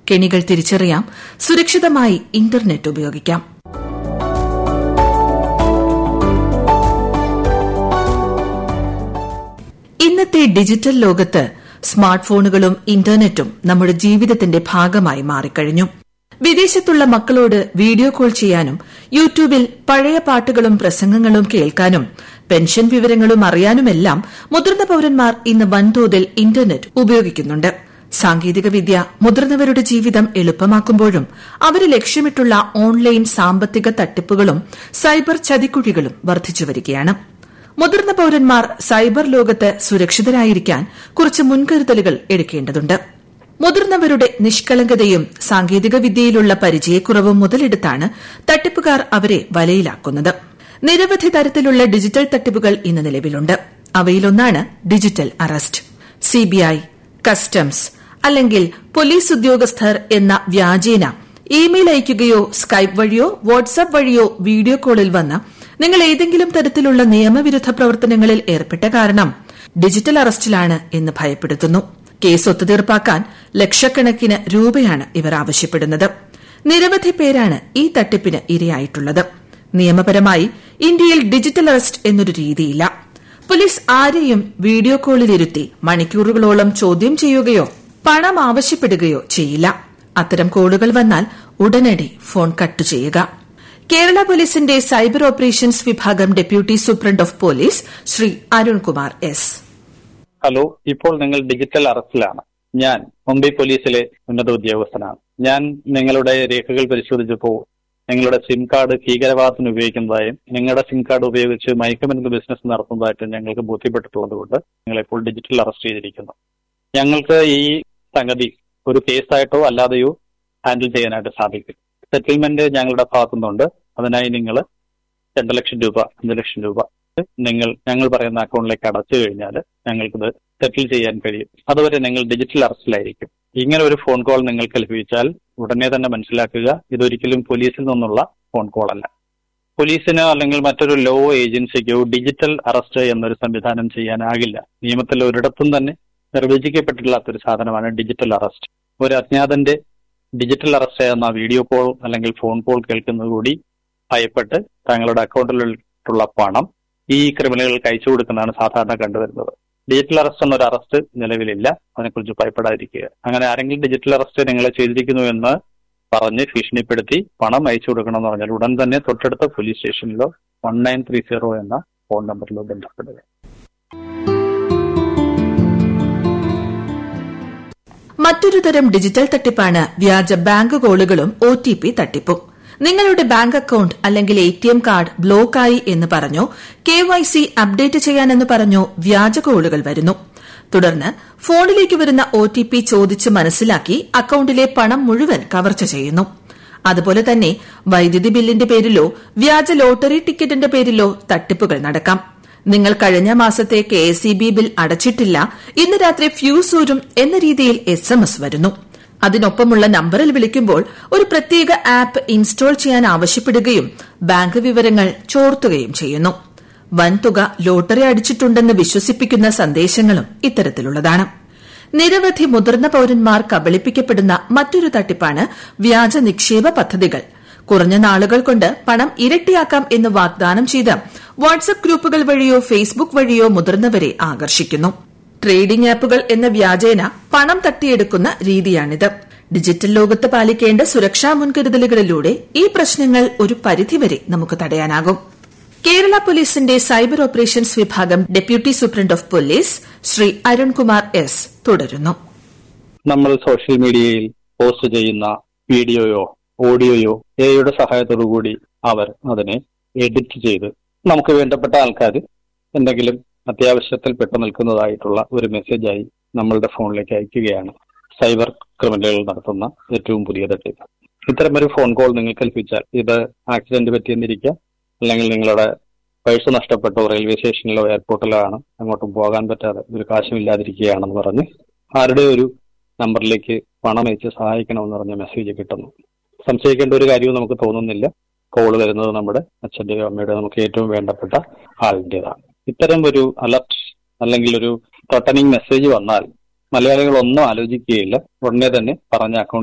കെണികൾ തിരിച്ചറിയാം സുരക്ഷിതമായി ഇന്റർനെറ്റ് ഉപയോഗിക്കാം ഇന്നത്തെ ഡിജിറ്റൽ ലോകത്ത് സ്മാർട്ട് ഫോണുകളും ഇന്റർനെറ്റും നമ്മുടെ ജീവിതത്തിന്റെ ഭാഗമായി മാറിക്കഴിഞ്ഞു വിദേശത്തുള്ള മക്കളോട് വീഡിയോ കോൾ ചെയ്യാനും യൂട്യൂബിൽ പഴയ പാട്ടുകളും പ്രസംഗങ്ങളും കേൾക്കാനും പെൻഷൻ വിവരങ്ങളും അറിയാനുമെല്ലാം മുതിർന്ന പൌരന്മാർ ഇന്ന് വൻതോതിൽ ഇന്റർനെറ്റ് ഉപയോഗിക്കുന്നുണ്ട് സാങ്കേതികവിദ്യ മുതിർന്നവരുടെ ജീവിതം എളുപ്പമാക്കുമ്പോഴും അവരെ ലക്ഷ്യമിട്ടുള്ള ഓൺലൈൻ സാമ്പത്തിക തട്ടിപ്പുകളും സൈബർ ചതിക്കുഴികളും വർദ്ധിച്ചുവരികയാണ് മുതിർന്ന പൌരന്മാർ സൈബർ ലോകത്ത് സുരക്ഷിതരായിരിക്കാൻ കുറച്ച് മുൻകരുതലുകൾ എടുക്കേണ്ടതുണ്ട് മുതിർന്നവരുടെ നിഷ്കളങ്കതയും സാങ്കേതിക വിദ്യയിലുള്ള പരിചയക്കുറവും മുതലെടുത്താണ് തട്ടിപ്പുകാർ അവരെ വലയിലാക്കുന്നത് നിരവധി തരത്തിലുള്ള ഡിജിറ്റൽ തട്ടിപ്പുകൾ ഇന്ന് നിലവിലുണ്ട് അവയിലൊന്നാണ് ഡിജിറ്റൽ അറസ്റ്റ് സിബിഐ കസ്റ്റംസ് അല്ലെങ്കിൽ പോലീസ് ഉദ്യോഗസ്ഥർ എന്ന വ്യാജേന ഇമെയിൽ അയക്കുകയോ സ്കൈപ്പ് വഴിയോ വാട്സ്ആപ്പ് വഴിയോ വീഡിയോ കോളിൽ വന്ന് നിങ്ങൾ ഏതെങ്കിലും തരത്തിലുള്ള നിയമവിരുദ്ധ പ്രവർത്തനങ്ങളിൽ ഏർപ്പെട്ട കാരണം ഡിജിറ്റൽ അറസ്റ്റിലാണ് എന്ന് ഭയപ്പെടുത്തുന്നു കേസ് ഒത്തുതീർപ്പാക്കാൻ ലക്ഷക്കണക്കിന് രൂപയാണ് ഇവർ ആവശ്യപ്പെടുന്നത് നിരവധി പേരാണ് ഈ തട്ടിപ്പിന് ഇരയായിട്ടുള്ളത് നിയമപരമായി ഇന്ത്യയിൽ ഡിജിറ്റൽ അറസ്റ്റ് എന്നൊരു രീതിയില്ല പോലീസ് ആരെയും വീഡിയോ കോളിലിരുത്തി മണിക്കൂറുകളോളം ചോദ്യം ചെയ്യുകയോ പണം ആവശ്യപ്പെടുകയോ ചെയ്യില്ല അത്തരം കോളുകൾ വന്നാൽ ഉടനടി ഫോൺ കട്ട് ചെയ്യുക കേരള പോലീസിന്റെ സൈബർ ഓപ്പറേഷൻസ് വിഭാഗം deputy superintendent of police Sree Arunkumar S hello ഇപ്പോൾ നിങ്ങൾ ഡിജിറ്റൽ അറസ്റ്റിലാണ് ഞാൻ മുംബൈ പോലീസിലെ ഉന്നത ഉദ്യോഗസ്ഥനാണ് ഞാൻ നിങ്ങളുടെ രേഖകൾ പരിശോധിച്ചപ്പോൾ നിങ്ങളുടെ സിം കാർഡ് ഭീകരവാദത്തിന് ഉപയോഗിക്കുന്നതായും നിങ്ങളുടെ സിം കാർഡ് ഉപയോഗിച്ച് മയക്കുമരുന്ന് ബിസിനസ് നടത്തുന്നതായിട്ടും ഞങ്ങൾക്ക് ബോധ്യപ്പെട്ടിട്ടുള്ളത് കൊണ്ട് നിങ്ങളിപ്പോൾ ഡിജിറ്റൽ അറസ്റ്റ് ചെയ്തിരിക്കുന്നു ഞങ്ങൾക്ക് ഈ സംഗതി ഒരു കേസായിട്ടോ അല്ലാതെയോ ഹാൻഡിൽ ചെയ്യാനായിട്ട് സാധിക്കും സെറ്റിൽമെന്റ് ഞങ്ങളുടെ ഭാഗത്തുനിന്നുണ്ട് അതിനായി നിങ്ങൾ രണ്ട് ലക്ഷം രൂപ അഞ്ച് ലക്ഷം രൂപ നിങ്ങൾ ഞങ്ങൾ പറയുന്ന അക്കൗണ്ടിലേക്ക് അടച്ചു കഴിഞ്ഞാൽ ഞങ്ങൾക്കിത് സെറ്റിൽ ചെയ്യാൻ കഴിയും അതുവരെ നിങ്ങൾ ഡിജിറ്റൽ അറസ്റ്റിലായിരിക്കും ഇങ്ങനെ ഒരു ഫോൺ കോൾ നിങ്ങൾക്ക് ലഭിച്ചാൽ ഉടനെ തന്നെ മനസ്സിലാക്കുക ഇതൊരിക്കലും പോലീസിൽ നിന്നുള്ള ഫോൺ കോൾ അല്ല പോലീസിനോ അല്ലെങ്കിൽ മറ്റൊരു ലോ ഏജൻസിക്കോ ഡിജിറ്റൽ അറസ്റ്റ് എന്നൊരു സംവിധാനം ചെയ്യാനാകില്ല നിയമത്തിൽ ഒരിടത്തും തന്നെ നിർവചിക്കപ്പെട്ടിട്ടില്ലാത്ത ഒരു സാധനമാണ് ഡിജിറ്റൽ അറസ്റ്റ് ഒരു അജ്ഞാതന്റെ ഡിജിറ്റൽ അറസ്റ്റ് എന്ന വീഡിയോ കോൾ അല്ലെങ്കിൽ ഫോൺ കോൾ കേൾക്കുന്നത് കൂടി ഭയപ്പെട്ട് തങ്ങളുടെ അക്കൗണ്ടിലുള്ള പണം ഈ ക്രിമിനലുകൾക്ക് അയച്ചു കൊടുക്കുന്നതാണ് സാധാരണ കണ്ടുവരുന്നത് ഡിജിറ്റൽ അറസ്റ്റ് എന്നൊരു അറസ്റ്റ് നിലവിലില്ല അതിനെക്കുറിച്ച് ഭയപ്പെടാതിരിക്കുക അങ്ങനെ ആരെങ്കിലും ഡിജിറ്റൽ അറസ്റ്റ് നിങ്ങളെ ചെയ്തിരിക്കുന്നു എന്ന് പറഞ്ഞ് ഭീഷണിപ്പെടുത്തി പണം അയച്ചു കൊടുക്കണം എന്ന് പറഞ്ഞാൽ ഉടൻ തന്നെ തൊട്ടടുത്ത പോലീസ് സ്റ്റേഷനിലോ വൺ നയൻ ത്രീ സീറോ എന്ന ഫോൺ നമ്പറിലോ ബന്ധപ്പെടുക മറ്റൊരു തരം ഡിജിറ്റൽ തട്ടിപ്പാണ് വ്യാജ ബാങ്ക് കോളുകളും ഒ ടി പി തട്ടിപ്പും നിങ്ങളുടെ ബാങ്ക് അക്കൌണ്ട് അല്ലെങ്കിൽ എ ടി എം കാർഡ് ബ്ലോക്കായി എന്ന് പറഞ്ഞോ കെ വൈ സി അപ്ഡേറ്റ് ചെയ്യാനെന്ന് പറഞ്ഞോ വ്യാജ കോളുകൾ വരുന്നു തുടർന്ന് ഫോണിലേക്ക് വരുന്ന ഒ ടി പി ചോദിച്ച് മനസ്സിലാക്കി അക്കൌണ്ടിലെ പണം മുഴുവൻ കവർച്ച ചെയ്യുന്നു അതുപോലെ തന്നെ വൈദ്യുതി ബില്ലിന്റെ പേരിലോ വ്യാജ ലോട്ടറി ടിക്കറ്റിന്റെ പേരിലോ തട്ടിപ്പുകൾ നടക്കാം നിങ്ങൾ കഴിഞ്ഞ മാസത്തെ K S E B bill അടച്ചിട്ടില്ല ഇന്ന് രാത്രി ഫ്യൂസ് ഊരും എന്ന രീതിയിൽ എസ് എം എസ് വരുന്നു അതിനൊപ്പമുള്ള നമ്പറിൽ വിളിക്കുമ്പോൾ ഒരു പ്രത്യേക ആപ്പ് ഇൻസ്റ്റാൾ ചെയ്യാൻ ആവശ്യപ്പെടുകയും ബാങ്ക് വിവരങ്ങൾ ചോർത്തുകയും ചെയ്യുന്നു വൻതുക ലോട്ടറി അടിച്ചിട്ടുണ്ടെന്ന് വിശ്വസിപ്പിക്കുന്ന സന്ദേശങ്ങളും ഇത്തരത്തിലുള്ളതാണ് നിരവധി മുതിർന്ന പൌരന്മാർ കബളിപ്പിക്കപ്പെടുന്ന മറ്റൊരു തട്ടിപ്പാണ് വ്യാജ നിക്ഷേപ പദ്ധതികൾ കുറഞ്ഞ നാളുകൾ കൊണ്ട് പണം ഇരട്ടിയാക്കാം എന്ന് വാഗ്ദാനം ചെയ്ത് വാട്സ്ആപ്പ് ഗ്രൂപ്പുകൾ വഴിയോ ഫേസ്ബുക്ക് വഴിയോ മുതിർന്നവരെ ആകർഷിക്കുന്നു ട്രേഡിംഗ് ആപ്പുകൾ എന്ന വ്യാജേന പണം തട്ടിയെടുക്കുന്ന രീതിയാണിത് ഡിജിറ്റൽ ലോകത്ത് പാലിക്കേണ്ട സുരക്ഷാ മുൻകരുതലുകളിലൂടെ ഈ പ്രശ്നങ്ങൾ ഒരു പരിധിവരെ നമുക്ക് തടയാനാകും കേരള പോലീസിന്റെ സൈബർ ഓപ്പറേഷൻസ് വിഭാഗം deputy superintendent of police Sree Arunkumar S തുടരുന്നു നമ്മൾ സോഷ്യൽ മീഡിയയിൽ പോസ്റ്റ് ചെയ്യുന്ന വീഡിയോയോ ഓഡിയോയോ എയുടെ സഹായത്തോടു കൂടി അവർ അതിനെ എഡിറ്റ് ചെയ്ത് നമുക്ക് വേണ്ടപ്പെട്ട ആൾക്കാർ എന്തെങ്കിലും അത്യാവശ്യത്തിൽ പെട്ടു നിൽക്കുന്നതായിട്ടുള്ള ഒരു മെസ്സേജായി നമ്മളുടെ ഫോണിലേക്ക് അയക്കുകയാണ് സൈബർ ക്രിമിനലുകൾ നടത്തുന്ന ഏറ്റവും പുതിയ തട്ടിപ്പ് ഇത്തരം ഒരു ഫോൺ കോൾ നിങ്ങൾക്ക് ലഭിച്ചാൽ ഇത് ആക്സിഡന്റ് പറ്റിയെന്നിരിക്കാം അല്ലെങ്കിൽ നിങ്ങളുടെ പേഴ്സ് നഷ്ടപ്പെട്ടോ റെയിൽവേ സ്റ്റേഷനിലോ എയർപോർട്ടിലോ ആണ് അങ്ങോട്ടും പോകാൻ പറ്റാതെ ഒരു കാശുമില്ലാതിരിക്കുകയാണെന്ന് പറഞ്ഞ് ആരുടെ ഒരു നമ്പറിലേക്ക് പണം അയച്ച് സഹായിക്കണമെന്ന് പറഞ്ഞ മെസ്സേജ് കിട്ടുന്നു സംശയിക്കേണ്ട ഒരു കാര്യവും നമുക്ക് തോന്നുന്നില്ല കോൾ വരുന്നത് നമ്മുടെ അച്ഛൻ്റെയോ അമ്മയുടെയോ നമുക്ക് ഏറ്റവും വേണ്ടപ്പെട്ട ആളിൻ്റെതാണ് ഇത്തരം ഒരു അലർട്ട് അല്ലെങ്കിൽ ഒരു ത്രട്ടനിങ് മെസ്സേജ് വന്നാൽ മലയാളികൾ ഒന്നും ആലോചിക്കുകയില്ല ഉടനെ തന്നെ പറഞ്ഞ അക്കൗണ്ട്